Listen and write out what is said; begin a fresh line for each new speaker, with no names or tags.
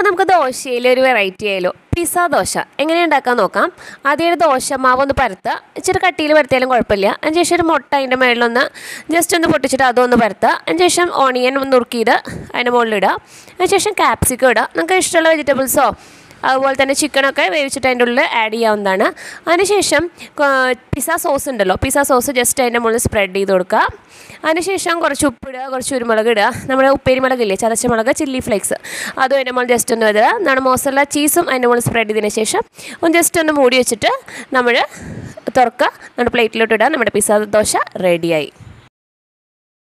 അപ്പോൾ നമുക്ക് ദോശയിൽ ഒരു വെറൈറ്റി ആയാലോ പിസ്സ ദോശ എങ്ങനെ ഉണ്ടാക്കാൻ നോക്കാം ആദ്യം ഒരു ദോശ മാവ് ഒന്ന് പരത്തുക ഇച്ചിരി കട്ടിയിൽ പരത്തിയാലും കുഴപ്പമില്ല അതിന് ശേഷം ഒരു മുട്ട അതിൻ്റെ മേളിലൊന്ന് ജസ്റ്റ് ഒന്ന് പൊട്ടിച്ചിട്ട് അതൊന്ന് പരത്തുക അതിന് ശേഷം ഓണിയൻ നുറുക്കിയിട്ട് അതിൻ്റെ മുകളിലിടുക അതിന് ശേഷം ക്യാപ്സിക്കം ഇടുക നമുക്ക് ഇഷ്ടമുള്ള വെജിറ്റബിൾസോ അതുപോലെ തന്നെ ചിക്കനൊക്കെ വേവിച്ചിട്ട് അതിൻ്റെ ഉള്ളിൽ ആഡ് ചെയ്യാവുന്നതാണ് അതിനുശേഷം പിസ്സ സോസ് ഉണ്ടല്ലോ പിസ്സ സോസ് ജസ്റ്റ് അതിൻ്റെ മുകളിൽ സ്പ്രെഡ് ചെയ്ത് കൊടുക്കുക അതിനുശേഷം കുറച്ച് ഉപ്പിടുക കുറച്ച് കുരുമുളക് ഇടുക നമ്മുടെ ഉപ്പേരി മുളകില്ലേ ചതച്ച മുളക് ചില്ലി ഫ്ലേക്സ് അതും അതിൻ്റെ മുകളിൽ ജസ്റ്റ് ഒന്ന് ഇടുക നമ്മുടെ മോസല ചീസും അതിൻ്റെ മുകളിൽ സ്പ്രെഡ് ചെയ്തതിന് ശേഷം ഒന്ന് ജസ്റ്റ് ഒന്ന് മൂടി വെച്ചിട്ട് നമ്മൾ തുറക്കുക നമ്മുടെ പ്ലേറ്റിലോട്ട് ഇടുക നമ്മുടെ പിസ്സ ദോശ റെഡിയായി